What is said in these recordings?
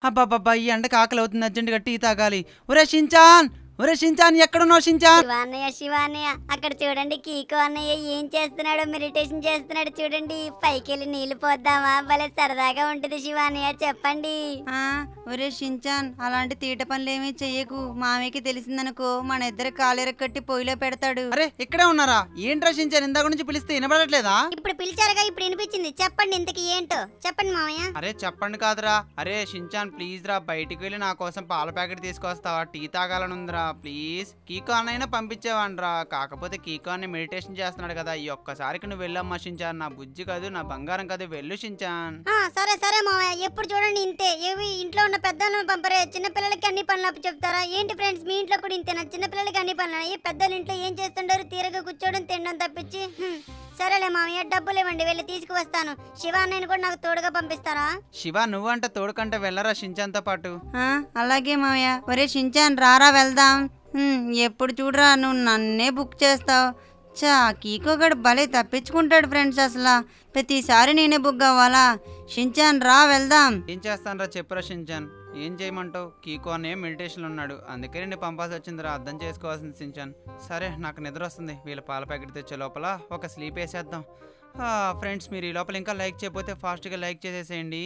అబ్బాబ్బా ఈ ఎండకి ఆకలి అవుతుంది అర్జెంటుగా టీ తాగాలి ఒరే షించాన్ ఒరే షించాన్ ఎక్కడున్నావు షించాన్ శివాన్నయ్య శివాన్నయ్య అక్కడ చూడండి కీకో అన్నయ్య ఏం చేస్తున్నాడో మెడిటేషన్ చేస్తున్నాడు చూడండి పైకి వెళ్ళి నీళ్లు పోద్దామా భలే సరదాగా ఉంటుంది శివాన్నయ్య చెప్పండి ఆ, ఒరే షించాన్ అలాంటి తీట పనులు ఏమీ చెయ్యకు మామయ్యకి తెలిసిందనుకో మన ఇద్దరు కాలేర కట్టి పొయ్యిలో పెడతాడు అరే ఇక్కడే ఉన్నారా ఏంట్రా షించాన్ ఇందాక నుంచి పిలిస్తే వినబడట్లేదా ఇప్పుడు పిలిచారుగా ఇప్పుడు వినిపించింది చెప్పండి ఇంతకి ఏంటో చెప్పండి మామయ్య అరే చెప్పండి కాదురా అరే షించాన్ ప్లీజ్ రా బయటికి వెళ్ళి నా కోసం పాల ప్యాకెట్ తీసుకొస్తావా టీ తాగాలని ఉందిరా ప్లీజ్ కీకో అన్నైనా పంపించేవాన్రా కాకపోతే కీకో అన్న మెడిటేషన్ చేస్తున్నాడు కదా ఈ ఒక్కసారికి నువ్వు వెళ్ళమ్మా షించాన్ నా బుజ్జి కాదు నా బంగారం కాదు వెళ్ళు షించాన్ ఆ, సరే సరే మామయ్య ఎప్పుడు చూడండి ఇంతే ఏవి ఇంట్లో ఉన్న పెద్దలను పంపరే చిన్న పిల్లలకి అన్ని పనులు అప్పు చెప్తారా ఏంటి ఫ్రెండ్స్ మీ ఇంట్లో కూడా ఇంతేనా చిన్న పిల్లలకి అన్ని పనులు ఈ పెద్దలు ఇంట్లో ఏం చేస్తుంటారు తీరగా కూర్చోవడం తినడం తప్పించి హ్మ్. సరేలే మామయ్య డబ్బులు ఇవ్వండి వెళ్ళి తీసుకువస్తాను శివాన్నయ్యని కూడా నాకు తోడుగా పంపిస్తారా శివ నువ్వంట తోడుకంటే వెళ్ళరా షించాన్తో పాటు ఆ, అలాగే మామయ్య ఒరే షించాన్ రారా వెళ్దాం హ్మ్, ఎప్పుడు చూడరా నువ్వు నన్నే బుక్ చేస్తావు చా కీకోగడు భలే తప్పించుకుంటాడు ఫ్రెండ్స్ అసలు ప్రతిసారి నేనే బుక్ అవ్వాలా షించాన్ రా వెళ్దాం ఏం చేస్తానరా చెప్పురా షించాన్ ఏం చేయమంటావు కీకో అనే మెడిటేషన్ ఉన్నాడు అందుకే నేను పంపాల్సి వచ్చిందిరా అర్థం చేసుకోవాల్సింది షించాన్ సరే నాకు నిద్ర వస్తుంది వీళ్ళ పాల ప్యాకెట్ తెచ్చే లోపల ఒక స్లీప్ వేసేద్దాం ఫ్రెండ్స్ మీరు ఈ లోపల ఇంకా లైక్ చేయకపోతే ఫాస్ట్గా లైక్ చేసేసేయండి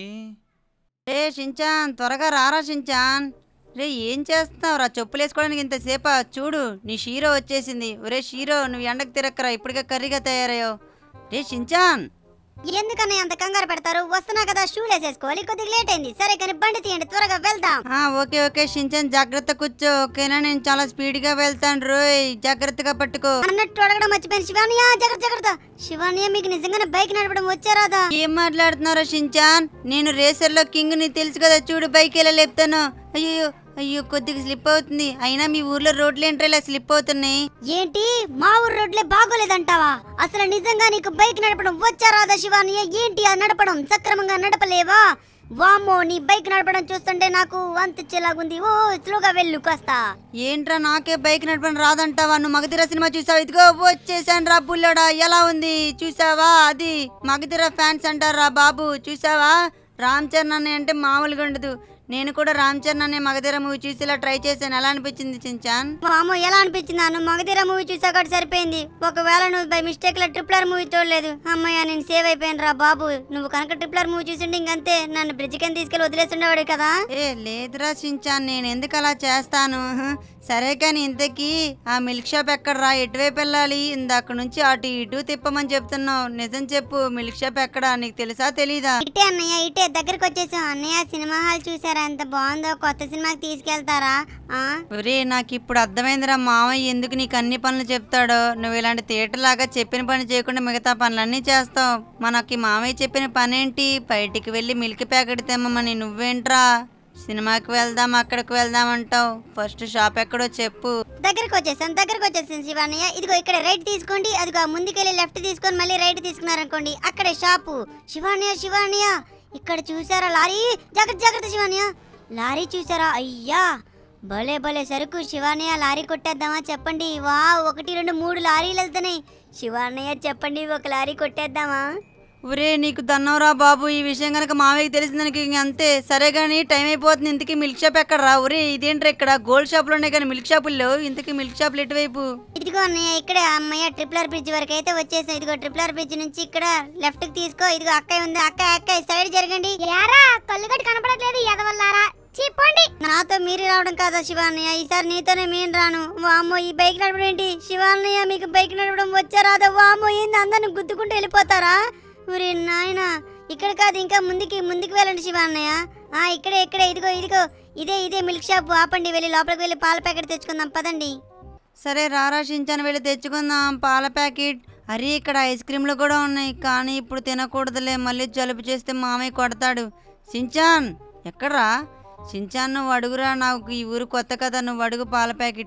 రే షించాన్ త్వరగా రారా షించాన్ రే ఏం చేస్తున్నావు రా చెప్పులు వేసుకోవడానికి ఇంతసేపా చూడు నీ షీరో వచ్చేసింది ఒరే షీరో నువ్వు ఎండకు తిరక్కరా ఇప్పటికే కర్రీగా తయారయ్యావు రే షించాన్ ఎందుకన్నయ్య అంత కంగారు పెడతారు వస్తున్నా కదా షూలు వేసేసుకోవాలి కొద్దిగా లేట్ అయింది సరే కానీ బండి తీయండి త్వరగా వెళ్దాం ఆ, ఓకే ఓకే షించాన్ జాగ్రత్త కూర్చో ఓకేనా నేను చాలా స్పీడ్గా వెళ్తాను రోయ్ జాగ్రత్తగా పట్టుకో అన్నట్టు అడగడం మర్చిపోయాను శివానియా జాగ్రత్త జాగ్రత్త శివానియా మీకు నిజంగానే బైక్ నడపడం వచ్చారాదా ఏం మాట్లాడుతున్నారో షించాన్ నేను రేసర్లో కింగ్ ని తెలుసు కదా చూడు బైక్ ఎలా లేపుతాను అయ్యో అయ్యో కొద్దిగా స్లిప్ అవుతుంది అయినా మీ ఊర్లో రోడ్లు ఏంట్రా ఇలా స్లిప్ అవుతున్నాయి ఏంటి మా ఊరు రోడ్లే బాగోలేదంటావా అసలు నిజంగా నీకు బైక్ నడపడం వచ్చారాదా శివానియా ఏంటి ఆ నడపడం సక్రమంగా నడపలేవా వామ్మో నీ బైక్ నడపడం చూస్తుంటే నాకు అంత చిలాగుంది ఓ స్లోగా వెళ్ళు కాస్త ఏంట్రా నాకే బైక్ నడపడం రాదంటావా నువ్వు మగధిర సినిమా చూసావు ఇదిగో వచ్చేసాను రా బుల్లడా ఎలా ఉంది చూసావా అది మగధిర ఫ్యాన్స్ అంటారా బాబు చూసావా రామ్ చరణ్ అన్నయ్య అంటే మామూలుగా ఉండదు నేను కూడా రామ్ చరణ్ అనే మగధిర మూవీ చూసి ఇలా ట్రై చేశాను ఎలా అనిపించింది చించాన్ వామ్మో ఎలా అనిపించింది నువ్వు మగధీర మూవీ చూసాక సరిపోయింది ఒకవేళ నువ్వు బై మిస్టేక్ లో ట్రిప్లర్ మూవీ చూడలేదు అమ్మయ్య నేను సేవ్ అయిపోయాను రా బాబు నువ్వు కనుక ట్రిప్లర్ మూవీ చూసింటే ఇంకంతే నన్ను బ్రిడ్జ్ కింద తీసుకెళ్లి వదిలేస్తుండేవాడు కదా ఏ లేదురా చించాన్ నేను ఎందుకు అలా చేస్తాను హ, సరే కానీ ఇంతకీ ఆ మిల్క్ షాప్ ఎక్కడరా ఎటువైపు వెళ్ళాలి ఇందాక నుంచి అటు ఇటు తిప్పమని చెప్తున్నావు నిజం చెప్పు మిల్క్ షాప్ ఎక్కడా నీకు తెలుసా తెలీదా ఇటే అన్నయ్య ఇటే దగ్గరికి వచ్చేసాం అన్నయ్య సినిమా హాల్ చూసారా ఎంత బాగుందో కొత్త సినిమాకి తీసుకెళ్తారా ఆ ఒరే నాకు ఇప్పుడు అర్థమైందిరా మామయ్య ఎందుకు నీకు అన్ని పనులు చెప్తాడో నువ్వు ఇలాంటి థియేటర్ లాగా చెప్పిన పని చేయకుండా మిగతా పనులన్నీ చేస్తావు మనకి మామయ్య చెప్పిన పని ఏంటి బయటికి వెళ్ళి మిల్క్ ప్యాకెట్ తెమ్మని నువ్వేంట్రా సినిమాకి వెళ్దాం అక్కడికి వెళ్దాం అంటావు ఫస్ట్ షాప్ ఎక్కడో చెప్పు దగ్గరికి వచ్చేసాం దగ్గరికి వచ్చేసాం శివానయ్య ఇదిగో ఇక్కడ రైట్ తీసుకోండి అదిగో ముందుకెళ్ళి లెఫ్ట్ తీసుకొని మళ్ళీ రైట్ తీసుకున్నారనుకోండి అక్కడే షాపు శివానయ్య శివానయ్య ఇక్కడ చూసారా లారీ జాగ్రత్త జాగ్రత్త శివానయ్య లారీ చూసారా అయ్యా భలే భలే సరుకు శివానయ్య లారీ కొట్టేద్దామా చెప్పండి వా ఒకటి రెండు మూడు లారీలు వెళ్తున్నాయి శివానయ్య చెప్పండి ఒక లారీ కొట్టేద్దామా ఒరే నీకు దన్నవరా బాబు ఈ విషయం కనుక మామయ్యకి తెలిసిందనికి ఇంక అంతే సరే కానీ టైం అయిపోతుంది ఇంతకీ మిల్క్ షాప్ ఎక్కడ రా ఒరే ఇదేంట్రా ఇక్కడ గోల్డ్ షాపులు ఉన్నాయి కానీ మిల్క్ షాపులు లేవు ఇంతకీ మిల్క్ షాపులు ఎటువైపు ఇదిగో అన్నయ్య ఇక్కడే అమ్మయ్య ట్రిపులర్ బ్రిడ్జ్ వరకు అయితే వచ్చేసాం ఇదిగో ట్రిపులర్ బ్రిడ్జ్ నుంచి ఇక్కడ లెఫ్ట్ కి తీసుకో ఇదిగో అక్కయ్య ఉంది అక్కయ్య అక్కయ్య సైడ్ జరగండి యారా కళ్ళుగడ్డ కనపడట్లేదు ఎదవల్లారా చెప్పండి నాతో మీరు రావడం కాదా శివాన్నయ్య ఈసారి నీతోనే నేను రాను వామ్మో ఈ బైక్ నడపడం ఏంటి శివాన్నయ్య మీకు బైక్ నడపడం వచ్చా రాదా వామ్మో ఏంది అందరిని గుద్దుకుంటూ వెళ్ళిపోతారా ఊరి నాయనా ఇక్కడ కాదు ఇంకా ముందుకి ముందుకు వెళ్ళండి శివాన్నయ్య ఆ ఇక్కడే ఇక్కడే ఇదిగో ఇదిగో ఇదే ఇదే మిల్క్ షాప్ ఆపండి వెళ్ళి లోపలికి వెళ్ళి పాల ప్యాకెట్ తెచ్చుకుందాం పదండి సరే రారా షించాను వెళ్ళి తెచ్చుకుందాం పాల ప్యాకెట్ అరే ఇక్కడ ఐస్ క్రీమ్లు కూడా ఉన్నాయి కానీ ఇప్పుడు తినకూడదులే మళ్ళీ జలుబు చేస్తే మామయ్య కొడతాడు షించాన్ ఎక్కడ్రా షించాన్ నువ్వు అడుగురా నాకు ఈ ఊరు కొత్త కదా నువ్వు అడుగు పాల ప్యాకెట్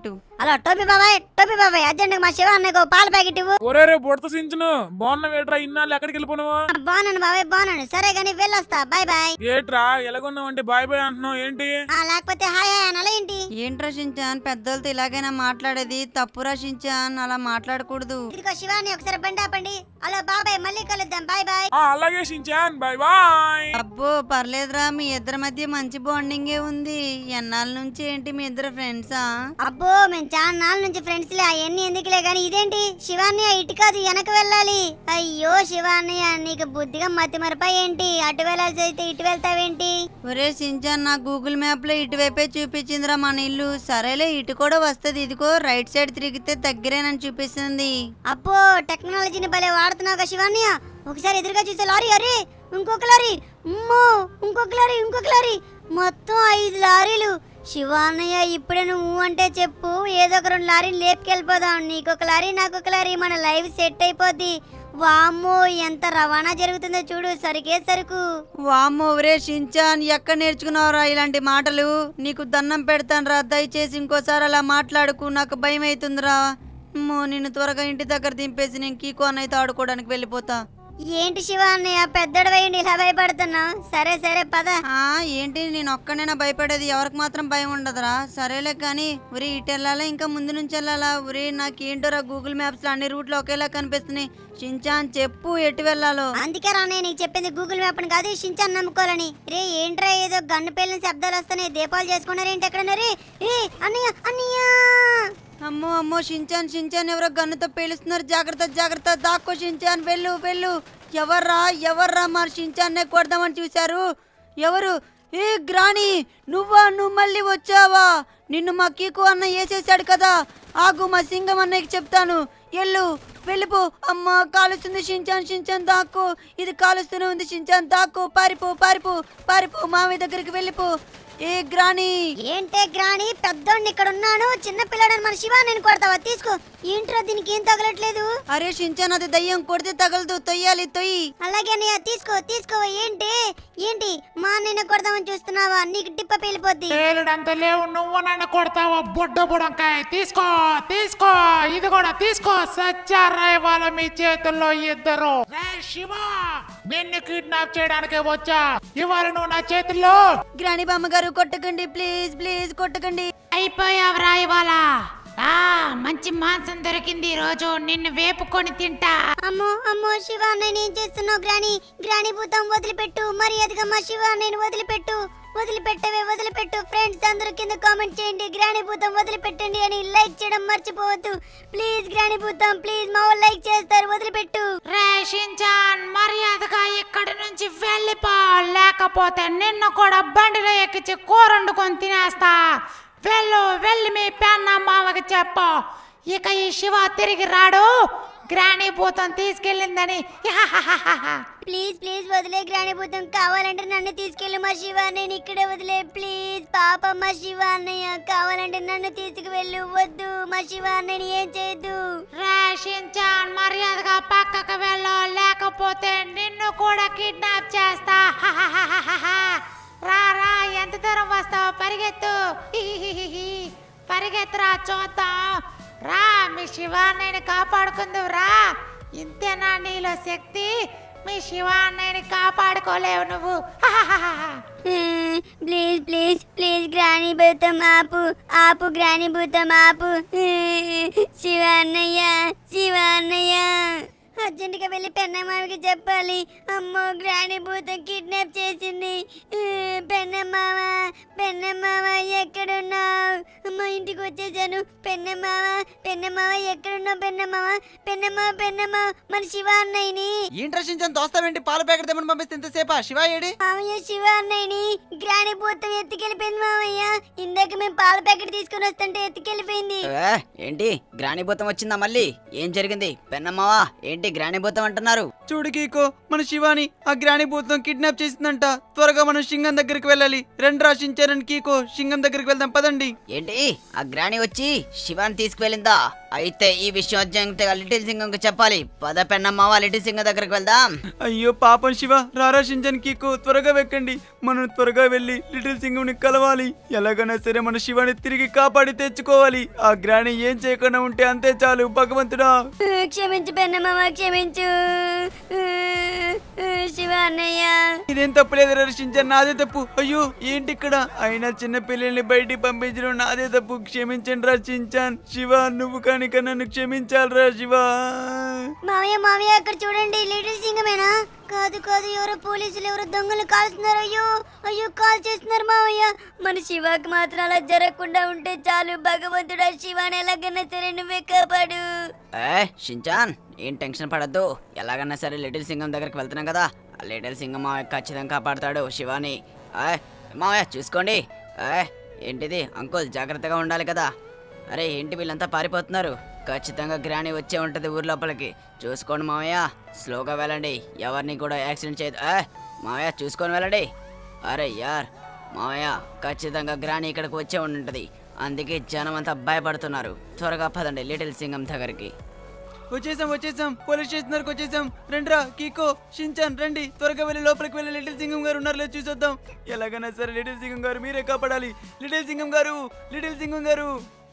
హలో టోపీ బాబాయ్ టోపీ బాబాయ్ అర్జెంట్ మా శివ అన్నకు పాల ప్యాకెట్ ఇవ్వు ఒరే రే బుడత సించును బాగున్న వేట్రా ఇన్నాళ్ళు ఎక్కడికి వెళ్ళిపోనావు బాగున్నాను బాబాయ్ బాగున్నాను సరే కానీ వెళ్ళొస్తా బాయ్ బాయ్ ఏట్రా ఎలాగున్నావు అంటే బాయ్ బాయ్ అంటున్నావు ఏంటి ఆ, లేకపోతే హాయ్ హాయ్ అనాలా ఏంటి ఏంట్రా షించాన్ పెద్దోళ్ళతో ఇలాగైనా మాట్లాడేది తప్పురా షించాన్ అలా మాట్లాడకూడదు ఇదిగో శివాని ఒకసారి బండి ఆపండి హలో బాబాయ్ మళ్ళీ కలుద్దాం బాయ్ బాయ్ ఆ, అలాగే షించాన్ బాయ్ బాయ్ అబ్బో పర్లేదురా మీ ఇద్దరి మధ్య మంచి బాండింగే ఉంది ఎన్నాళ్ళ నుంచి ఏంటి మీ ఇద్దరు ఫ్రెండ్సా అబ్బో మేము చాలా నాళ్ళ నుంచి ఫ్రెండ్స్ లే అవన్నీ ఎందుకులే కానీ ఇదేంటి శివాని ఇటు కాదు వెనక వెళ్ళాలి అయ్యో శివాని నీకు బుద్ధిగా మతి మరపా ఏంటి అటు వెళ్ళాల్సి అయితే ఇటు వెళ్తావేంటి ఒరే షించాన్ నా గూగుల్ మ్యాప్ లో ఇటువైపే చూపించిందిరా మన ఇల్లు సరేలే ఇటు కూడా వస్తుంది ఇదిగో రైట్ సైడ్ తిరిగితే దగ్గరేనని చూపిస్తుంది అబ్బో టెక్నాలజీని భలే వాడుతున్నావు శివాని ఒకసారి ఎదురుగా చూసే లారీ అరే ఇంకొక లారీ అమ్మో ఇంకొక లారీ ఇంకొక లారీ మొత్తం ఐదు లారీలు శివానయ్య ఇప్పుడే నువ్వు అంటే చెప్పు ఏదో ఒక రెండు లారీని లేపుకెళ్ళిపోదాం నీకొక లారీ నాకొక లారీ మన లైఫ్ సెట్ అయిపోద్ది వామ్మో ఎంత రవాణా జరుగుతుందో చూడు సరికే సరుకు వామ్మో ఒరే షించాన్ ఎక్కడ నేర్చుకున్నావురా ఇలాంటి మాటలు నీకు దండం పెడతాను రా దయచేసి ఇంకోసారి అలా మాట్లాడుకు నాకు భయం అవుతుందిరా అమ్మో నిన్ను త్వరగా ఇంటి దగ్గర దింపేసి నేను కీకో అన్నయ్యతో ఆడుకోవడానికి వెళ్ళిపోతా ఏంటి శివాన్నయ్య పెద్దడవేయండి ఇలా భయపడుతున్నావు సరే సరే పద ఆ ఏంటి నేను ఒక్కనైనా భయపడేది ఎవరికి మాత్రం భయం ఉండదురా సరేలే కానీ ఉరి ఇటు వెళ్ళాలా ఇంకా ముందు నుంచి వెళ్ళాలా ఉరి నాకేంటోరా గూగుల్ మ్యాప్స్ లో అన్ని రూట్లు ఒకేలా కనిపిస్తున్నాయి షించాన్ చెప్పు ఎటు వెళ్ళాలో అందుకే రానే నీకు చెప్పింది గూగుల్ మ్యాప్ అని కాదు షించాన్ నమ్ముకోవాలని రే ఏంట్రా ఏదో గన్ను పేలిన శబ్దాలు వస్తున్నాయి దీపాలు చేసుకున్నారు ఏంటి ఎక్కడ రే ఏ అన్నయ్య అన్నయ్య అమ్మో అమ్మో షించాన్ షించాన్ ఎవరో గన్నుతో పేలుస్తున్నారు జాగ్రత్త జాగ్రత్త దాక్కో షించాన్ వెళ్ళు వెళ్ళు ఎవర్రా ఎవర్రా మరి షించాన్నే కొడదామని చూశారు ఎవరు ఏ గ్రాని నువ్వా నువ్వు మళ్ళీ వచ్చావా నిన్ను మా కీకు అన్న వేసేసాడు కదా ఆగు మా సింగం అన్నయ్యకి చెప్తాను ఎల్లు వెళ్ళిపో అమ్మ కాలుస్తుంది షించాన్ షించాన్ దాక్కు ఇది కాలుస్తూనే ఉంది షించాన్ దాక్కు పారిపో పారిపో పారిపో మావి దగ్గరికి వెళ్ళిపో ఏ గ్రాని ఏంటే గ్రాని పెద్దోడిని ఇక్కడ ఉన్నాను చిన్న పిల్లడని మన శివ నేను కొడతావా తీసుకో ఏంట్రా దీనికి ఏం తగలట్లేదు అరే షించాన్ అది దయ్యం కొడితే తగలదు తొయ్యాలి తొయ్యి అలాగే అన్నయ్య తీసుకో తీసుకో ఏంటి ఏంటి మా అన్నయ్య కొడదామని చూస్తున్నావా నీకు టిప్ప పేలిపోద్ది ఏలుడంత లేవు నువ్వు నన్ను కొడతావా బొడ్డ బుడంకాయ తీసుకో తీసుకో ఇది కూడా తీసుకో సచ్చారా ఇవాళ మీ చేతుల్లో ఇద్దరు రే శివ నిన్ను కిడ్నాప్ చేయడానికి వచ్చా ఇవాళ నువ్వు నా చేతుల్లో గ్రాని బామ్మగారు కొట్టకండి ప్లీజ్ ప్లీజ్ కొట్టకండి అయిపోయావురా ఇవాళ ఆ మంచి మాంసం దొరికింది ఈ రోజు నిన్ను వేపుకొని తింటా అమ్మో అమ్మో శివ అన్నయ్య ఏం చేస్తున్నావు గ్రాని గ్రాని భూతం వదిలిపెట్టు మర్యాదగా మా శివ అన్నయ్యని వదిలిపెట్టు వదిలిపెట్టవే వదిలిపెట్టు ఫ్రెండ్స్ అందరూ కింద కామెంట్ చేయండి గ్రాని భూతం వదిలిపెట్టండి అని లైక్ చేయడం మర్చిపోవద్దు ప్లీజ్ గ్రాని భూతం ప్లీజ్ మా వాళ్ళు లైక్ చేస్తారు వదిలిపెట్టు రే షించాన్ మర్యాదగా ఇక్కడి నుంచి వెళ్ళిపో లేకపోతే నిన్ను కూడా బండిలో ఎక్కించి కూర వండుకొని తినేస్తా వెళ్ళు వెళ్ళి మీ పెన్న మామకి చెప్పు ఇక ఈ శివ తిరిగి రాడు గ్రాణీ భూతం తీసుకెళ్ళిందని ప్లీజ్ ప్లీజ్ వదిలే గ్రాని భూతం కావాలంటే నన్ను తీసుకెళ్ళి మా శివ అన్నయ్యని ఇక్కడే వదిలే ప్లీజ్ పాప మా శివ అన్నయ్య కావాలంటే నన్ను తీసుకువెళ్ళు వద్దు మా శివ అన్నయ్యని ఏం చేయొద్దు రే షించాన్ మర్యాదగా పక్కకు వెళ్ళు లేకపోతే నిన్ను కూడా కిడ్నాప్ చేస్తా రా రా ఎంత దూరం వస్తావు పరిగెత్తు హిహిహిహి. పరిగెత్తురా చూద్దాం రా మీ శివాన్నయ్యని కాపాడుకుందువు రా ఇంతేనా నీలో శక్తి మీ శివాన్నయ్యని కాపాడుకోలేవు నువ్వు ప్లీజ్ ప్లీజ్ ప్లీజ్ గ్రాని భూతం ఆపు ఆపు గ్రాని భూతం ఆపు శివ అన్నయ్య శివ అన్నయ్య అర్జెంటుగా వెళ్ళి పెన్నమ్మావికి చెప్పాలి అమ్మో గ్రాని భూతం కిడ్నాప్ చేసింది పెన్నమ్మావ పెన్నమ్మావ ఎక్కడున్నావు అమ్మ ఇంటికి వచ్చేసాను పెన్నమ్మావ పెన్నమ్మావ ఎక్కడున్నావు పెన్నమ్మావ పెన్నమ్మావ పెన్నమ్మావ మన శివ అన్నయ్యని ఏంటి రక్షించాను దోస్తావేంటి పాల ప్యాకెట్ తెమ్మని పంపిస్తే ఇంతసేపా శివ ఏడి మామయ్య శివ అన్నయ్యని గ్రాని భూతం ఎత్తుకెళ్ళిపోయింది మామయ్య ఇందాక మేము పాల ప్యాకెట్ తీసుకుని వస్తుంటే ఎత్తుకెళ్ళిపోయింది ఏ, ఏంటి గ్రాణిభూతం వచ్చిందా మళ్ళీ ఏం జరిగింది పెన్నమ్మవా ఏంటి గ్రాణిభూతం అంటున్నారు చూడు కీకో మన శివాని ఆ గ్రాణి భూతం కిడ్నాప్ చేసిందంట త్వరగా మనం సింగం దగ్గరికి వెళ్ళాలి రెండు రాశించారని కీకో సింగం దగ్గరికి వెళ్దాం పదండి ఏంటి ఆ గ్రాణి వచ్చి శివాని తీసుకువెళ్ళిందా అయితే ఈ విషయం అర్జెంటుగా లిటిల్ సింగంకి చెప్పాలి పద పెన్నమ్మ లిటిల్ సింగం దగ్గరికి వెళ్దాం అయ్యో పాపం శివ రారా షించాన్ కీకో త్వరగా వెక్కండి మనం త్వరగా వెళ్ళి లిటిల్ సింగంని కలవాలి ఎలాగైనా సరే మన శివాని తిరిగి కాపాడి తెచ్చుకోవాలి ఆ గ్రాని ఏం చేయకుండా ఉంటే అంతే చాలు భగవంతుడా క్షమించు పెన్నమ్మ క్షమించు శివ అన్నయ్య ఇదేం తప్పులేదు రక్షించాను నాదే తప్పు అయ్యో ఏంటి ఇక్కడ అయినా చిన్న పిల్లల్ని బయటికి పంపించడం నాదే తప్పు క్షమించండి రక్షించాను శివ నువ్వు కనుక నన్ను క్షమించాలిరా శివ మావయ్య మావయ్య అక్కడ చూడండి లిటిల్ సింగమేనా కాదు కాదు ఎవరో పోలీసులు ఎవరో దొంగలు కాల్స్తున్నారు అయ్యో అయ్యో కాల్ చేస్తున్నారు మావయ్య మన శివకి మాత్రం అలా జరగకుండా ఉంటే చాలు భగవంతుడా శివాని ఎలాగైనా సరే నువ్వే కాపాడు ఏ షించాన్ ఏం టెన్షన్ పడద్దు ఎలాగన్నా సరే లిటిల్ సింగం దగ్గరికి వెళ్తున్నాం కదా ఆ లిటిల్ సింగం మావయ్య ఖచ్చితంగా కాపాడతాడు శివాని ఏ మావయ్య చూసుకోండి ఏ ఏంటిది అంకుల్ జాగ్రత్తగా ఉండాలి కదా అరే ఏంటి వీళ్ళంతా పారిపోతున్నారు ఖచ్చితంగా గ్రాని వచ్చే ఉంటుంది ఊరి లోపలికి చూసుకోండి మావయ్య స్లోగా వెళ్ళండి ఎవరిని కూడా యాక్సిడెంట్ చేయదు ఏ మావయ్య చూసుకొని వెళ్ళండి అరే యార్ మావయ్య ఖచ్చితంగా గ్రాని ఇక్కడికి వచ్చే ఉంటుంది అందుకే జనం అంతా భయపడుతున్నారు త్వరగా పదండి లిటిల్ సింగం దగ్గరికి వచ్చేసాం వచ్చేసాం పోలీస్ స్టేషన్ దగ్గరకు వచ్చేసాం రండిరా కీకో షించాన్ రండి త్వరగా వెళ్ళి లోపలికి వెళ్ళి లిటిల్ సింగం గారు ఉన్నారు లేదు చూసొద్దాం ఎలాగైనా సరే లిటిల్ సింగం గారు మీరే కాపాడాలి లిటిల్ సింగం గారు లిటిల్ సింగం గారు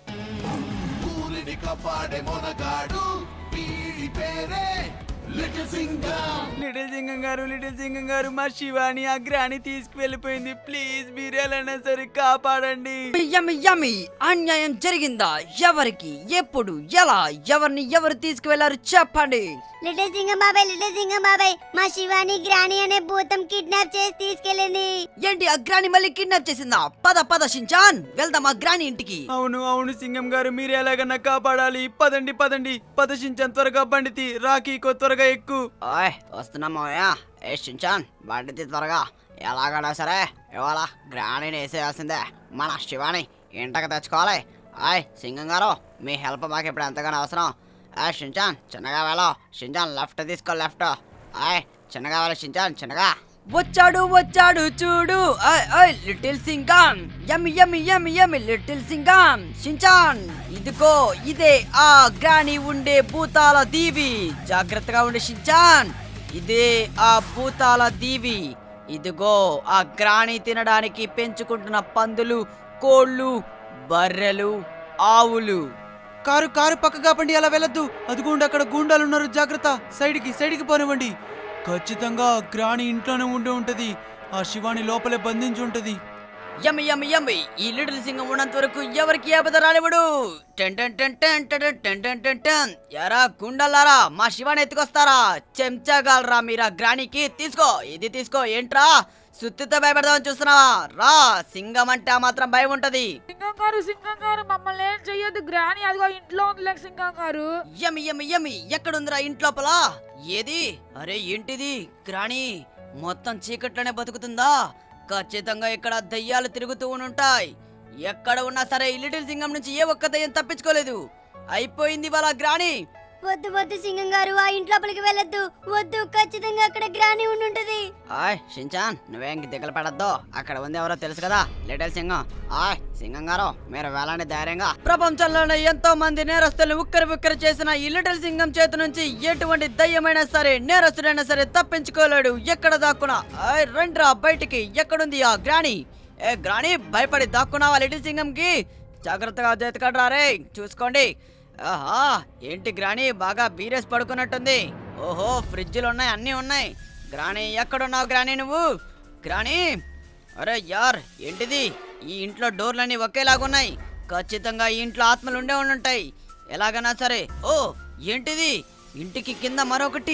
ఊరిని కాపాడే మొనగాడు వీడి పేరే లిటిల్ సింగం లిటిల్ సింగం గారు లిటిల్ సింగం గారు మా శివాని ఆ గ్రాని తీసుకువెళ్ళిపోయింది ప్లీజ్ మీరు ఎలాగైనా సరే కాపాడండి యమి యమి అన్యాయం జరిగిందా ఎవరికి ఎప్పుడు ఎలా ఎవరిని ఎవరు తీసుకువెళ్లారు చెప్పండి లిటిల్ సింగం బాబాయ్ లిటిల్ సింగం బాబాయ్ మా శివాని గ్రాని అనే భూతం కిడ్నాప్ చేసి తీసుకెళ్ళింది ఏంటి అగ్రాని మళ్ళీ కిడ్నాప్ చేసిందా పద పద షించాన్ వెళ్దాం అగ్రాని ఇంటికి అవును అవును సింగం గారు మీరు ఎలాగన్నా కాపాడాలి పదండి పదండి పదశించాన్ త్వరగా బండితి రాకీకో త్వరగా ఎక్కు ఓయ్ వస్తున్నాం మావయ్య ఏ షించాన్ బండితి త్వరగా ఎలాగైనా సరే ఇవాళ గ్రాణిని వేసేయాల్సిందే మన శివాని ఇంటకి తెచ్చుకోవాలి ఆయ్ సింగం గారు మీ హెల్ప్ మాకు ఇప్పుడు ఎంతగానో అవసరం ఏ షించాన్ చిన్నగా వెళ్ళో షించాన్ లెఫ్ట్ తీసుకో లెఫ్ట్ ఆయ్ చిన్నగా వెళ్ళి షించాన్ చిన్నగా వచ్చాడు వచ్చాడు చూడు ఆయ్ ఆయ్ little Singham yummy yummy yummy yummy little Singham Shinchan ఇదిగో ఇదే ఆ గ్రాని ఉండే భూతాల దీవి జాగ్రత్తగా ఉండే షించాన్ ఇదే ఆ భూతాల దీవి ఇదిగో ఆ గ్రాని తినడానికి పెంచుకుంటున్న పందులు కోళ్ళు బర్రెలు ఆవులు కారు కారు పక్కగా పండి అలా వెళ్ళొద్దు అదిగోండి అక్కడ గూండాలు ఉన్నారు జాగ్రత్త సైడ్కి సైడ్కి పోనివ్వండి ఖచ్చితంగా గ్రాని ఇంట్లోనే ఉండి ఉంటది ఆ శివాని లోపలే బంధించి ఉంటది యమ్మి యమ్మి యమ్మి ఈ లిటిల్ సింగం ఉన్నంత వరకు ఎవరికి ఆపద రానివ్వడు ten ten ten ten ten ten ten ten ten ఎరా గుండల్లారా మా శివాని ఎత్తుకొస్తారా చెంచగలరా మీరా గ్రానికి తీసుకో ఇది తీసుకో ఏంట్రా సుత్తితో భయపెడదామని చూస్తున్నావా రా సింగం అంటే ఆ మాత్రం భయం ఉంటది సింగం గారు సింగం గారు మమ్మల్ని ఏం చెయ్యొద్దు గ్రాని అదిగో ఇంట్లో ఉంది Singham garu yummy yummy yummy ఎక్కడుందిరా ఇంట్లోపల ఏది అరే ఏంటిది గ్రాణి మొత్తం చీకట్లోనే బతుకుతుందా ఖచ్చితంగా ఇక్కడ దయ్యాలు తిరుగుతూ ఉంటాయి ఎక్కడ ఉన్నా సరే ఈ లిటిల్ సింగం నుంచి ఏ ఒక్క దయ్యం తప్పించుకోలేదు అయిపోయింది వాళ్ళ గ్రాణి వద్దు వద్దు సింగం గారు ఆ ఇంట్లోపలికి వెళ్ళొద్దు వద్దు ఖచ్చితంగా అక్కడ గ్రాని ఉండి ఉంటది ఆయ్ షించాన్ నువ్వేం దిగలు పడద్దు అక్కడ ఉంది ఎవరో తెలుసు కదా లిటిల్ సింగం ఆయ్ సింగం గారు మీరు వెళ్ళండి ధైర్యంగా ప్రపంచంలోనే ఎంతో మంది నేరస్తులు ఉక్కరి ఉక్కరి చేసిన ఈ లిటిల్ సింగం చేతి నుంచి ఎటువంటి దయ్యమైనా సరే నేరస్తుడైనా సరే తప్పించుకోలేడు ఎక్కడ దాక్కున్నా ఆయ్ రండ్రా బయటికి ఎక్కడుంది ఆ గ్రాణి ఏ గ్రాణి భయపడి దాక్కున్నావా లిటిల్ సింగంకి జాగ్రత్తగా చేతికడ్రా రే చూసుకోండి ఆహా ఏంటి గ్రాణి బాగా బీరేసి పడుకున్నట్టుంది ఓహో ఫ్రిడ్జ్లు ఉన్నాయి అన్నీ ఉన్నాయి గ్రాణి ఎక్కడున్నావు గ్రాణి నువ్వు గ్రాణి అరే యార్ ఏంటిది ఈ ఇంట్లో డోర్లన్నీ ఒకేలాగున్నాయి ఖచ్చితంగా ఈ ఇంట్లో ఆత్మలు ఉండే ఉండుంటాయి ఎలాగైనా సరే ఓ ఏంటిది ఇంటికి కింద మరొకటి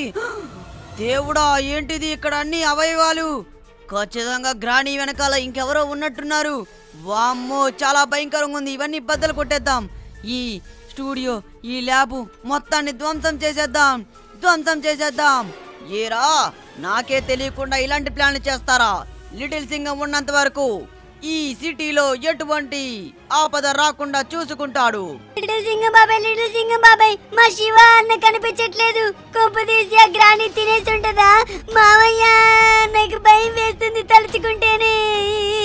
దేవుడా ఏంటిది ఇక్కడ అన్ని అవయవాలు ఖచ్చితంగా గ్రాణి వెనకాల ఇంకెవరో ఉన్నట్టున్నారు వామ్మో చాలా భయంకరంగా ఉంది ఇవన్నీ బద్దలు కొట్టేద్దాం ఈ స్టూడియో ఈ ల్యాబు మొత్తాన్ని ధ్వంసం చేసేద్దాం ధ్వంసం చేసేద్దాం ఏరా నాకే తెలియకుండా ఇలాంటి ప్లాన్లు చేస్తారా లిటిల్ సింగం ఉన్నంత వరకు ఈ సిటీలో ఎటువంటి ఆపద రాకుండా చూసుకుంటాడు లిటిల్ సింగం బాబాయ్ లిటిల్ సింగం బాబాయ్ మా శివ అన్న కనిపించట్లేదు కొంప తీసి ఆ గ్రాని తినేసి ఉంటదా మావయ్య నాకు భయం వేస్తుంది తలుచుకుంటేనే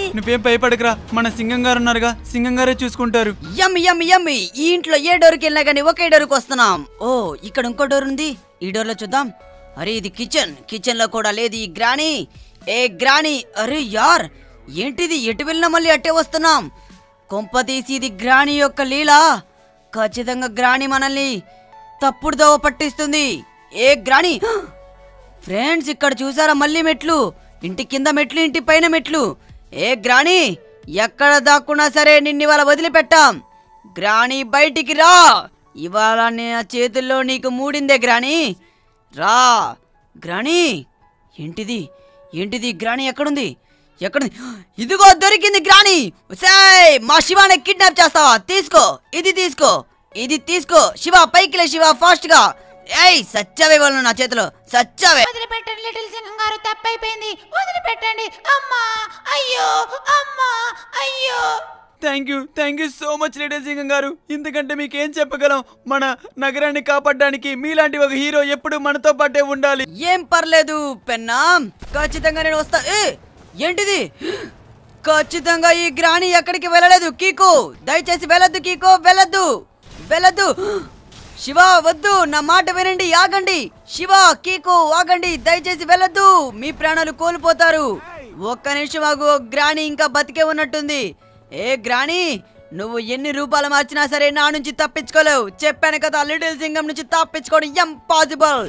నువ్వేం భయపడకురా మన సింగం గారు ఉన్నారుగా సింగం గారే చూసుకుంటారు యమ్మి యమ్మి యమ్మి ఈ ఇంట్లో ఏ డోర్కి వెళ్ళినా కానీ ఒకే డోర్కి వస్తున్నాం ఓ ఇక్కడ ఇంకో డోర్ ఉంది ఈ డోర్లో చూద్దాం అరే ఇది కిచెన్ కిచెన్ లో కూడా లేదు ఈ గ్రాని ఏ గ్రాని అరే యార్ ఏంటిది ఎటు వెళ్ళినా మళ్ళీ అట్టే వస్తున్నాం కొంపతీసి ఇది గ్రాని యొక్క లీల ఖచ్చితంగా గ్రాని మనల్ని తప్పుడు దోవ పట్టిస్తుంది ఏ గ్రాని ఫ్రెండ్స్ ఇక్కడ చూసారా మళ్ళీ మెట్లు ఇంటి కింద మెట్లు ఇంటి పైన మెట్లు ఏ గ్రాని ఎక్కడ దాక్కున్నా సరే నిన్ను ఇవాళ వదిలిపెట్టాం గ్రాని బయటికి రా ఇవాళ నా చేతుల్లో నీకు మూడిందే గ్రాని రా గ్రాని ఏంటిది ఏంటిది గ్రాని ఎక్కడుంది ఎక్కడుంది ఇదిగో దొరికింది గ్రాని సై మా శివాని కిడ్నాప్ చేస్తావా తీసుకో ఇది తీసుకో ఇది తీసుకో శివ పైకి లే శివ ఫాస్ట్ గా ఏయ్ సచ్చావే వాళ్ళు నా చేతిలో సచ్చావే వదిలిపెట్టండి లిటిల్ సింగం గారు తప్పైపోయింది వదిలిపెట్టండి అమ్మా అయ్యో అమ్మా అయ్యో thank you thank you so much little Singham garu ఇంతకంటే మీకేం చెప్పగలం మన నగరాన్ని కాపాడడానికి మీలాంటి ఒక హీరో ఎప్పుడు మనతో పాటే ఉండాలి ఏం పర్లేదు పెన్నా ఖచ్చితంగా నేను వస్తా ఏ ఏంటిది ఖచ్చితంగా ఈ గ్రాని ఎక్కడికి వెళ్ళలేదు కీకో దయచేసి వెళ్ళొద్దు కీకో వెళ్ళొద్దు వెళ్ళొద్దు శివ వద్దు నా మాట వినండి ఆగండి శివ కీకో ఆగండి దయచేసి వెళ్ళొద్దు మీ ప్రాణాలు కోల్పోతారు ఒక్క నిమిషం ఆగు గ్రాని ఇంకా బతికే ఉన్నట్టుంది ఏ గ్రాని నువ్వు ఎన్ని రూపాయలు మార్చినా సరే నా నుంచి తప్పించుకోలేవు చెప్పాను కదా లిటిల్ సింగం నుంచి తప్పించుకోవడం ఇంపాసిబుల్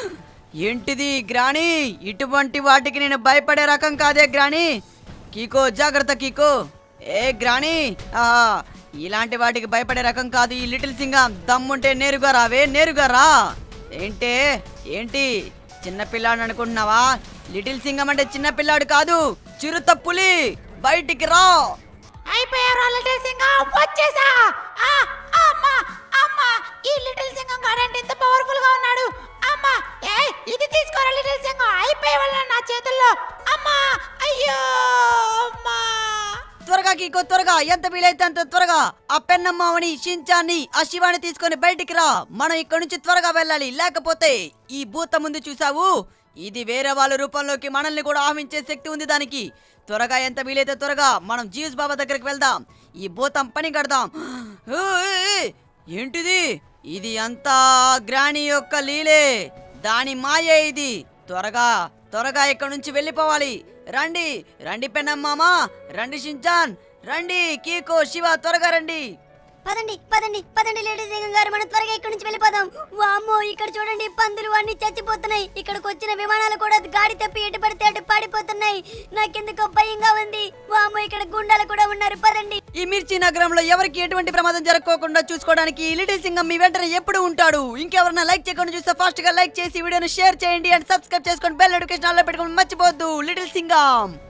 ఏంటిది గ్రాని ఇటువంటి వాటికి నేను భయపడే రకం కాదే గ్రాని కీకో జాగ్రత్త కీకో ఏ గ్రాని ఆహా ఇలాంటి వాటికి భయపడే రకం కాదు ఈ లిటిల్ సింగం దమ్ముంటే నేరుగా రావే నేరుగా రా ఏంటే ఏంటి చిన్న పిల్లాడు అనుకుంటున్నావా లిటిల్ సింగం అంటే చిన్న పిల్లాడు కాదు చిరుత పులి బయటికి రా అయిపోయారు లిటిల్ సింగం వచ్చేసా ఆ, అమ్మా అమ్మా ఈ లిటిల్ సింగం గాడంటే ఇంత పవర్ఫుల్ గా ఉన్నాడు అమ్మా ఏ ఇది తీసుకోరా లిటిల్ సింగం అయిపోయే వాళ్ళ నా చేతుల్లో అమ్మా అయ్యో అమ్మా త్వరగా కీకో త్వరగా ఎంత వీలైతే అంత త్వరగా ఆ పెన్నమ్మావని షించాన్ని ఆ శివాని తీసుకొని బయటికి రా మనం ఇక్కడి నుంచి త్వరగా వెళ్ళాలి లేకపోతే ఈ భూత ముందు చూసావు ఇది వేరే వాళ్ళ రూపంలోకి మనల్ని కూడా ఆహ్వించే శక్తి ఉంది దానికి త్వరగా ఎంత వీలైతే త్వరగా మనం జీస్ బాబా దగ్గరికి వెళ్దాం ఈ భూతం పని కడదాం ఊ, ఏ, ఏ, ఏంటిది ఇది అంతా గ్రాని యొక్క లీలే దాని మాయే ఇది త్వరగా త్వరగా ఇక్కడి నుంచి వెళ్ళిపోవాలి రండి రండి పెన్నమ్మామా రండి షించాన్ రండి కీకో శివ త్వరగా రండి పదండి పదండి పదండి లేడీ సింగం గారు మనం త్వరగా ఇక్కడి నుంచి వెళ్ళిపోదాం వామ్మో ఇక్కడ చూడండి పందులు అన్ని చచ్చిపోతున్నాయి ఇక్కడికి వచ్చిన విమానాలు కూడా గాడి తప్పి ఎటు పడితే అటు పాడిపోతున్నాయి నాకెందుకో భయంగా ఉంది వామ్మో ఇక్కడ గుండాలు కూడా ఉన్నారు పదండి ఈ మిర్చి నగరంలో ఎవరికి ఎటువంటి ప్రమాదం జరగకోకుండా చూసుకోవడానికి ఈ లిటిల్ సింగం మీ వెంటనే ఎప్పుడు ఉంటాడు ఇంకెవరన్నా లైక్ చేయకుండా చూస్తే ఫాస్ట్ గా లైక్ చేసి వీడియోని షేర్ చేయండి అండ్ సబ్స్క్రైబ్ చేసుకొని బెల్ నోటిఫికేషన్ ఆన్లో పెట్టుకొని మర్చిపోవద్దు లిటిల్ సింగం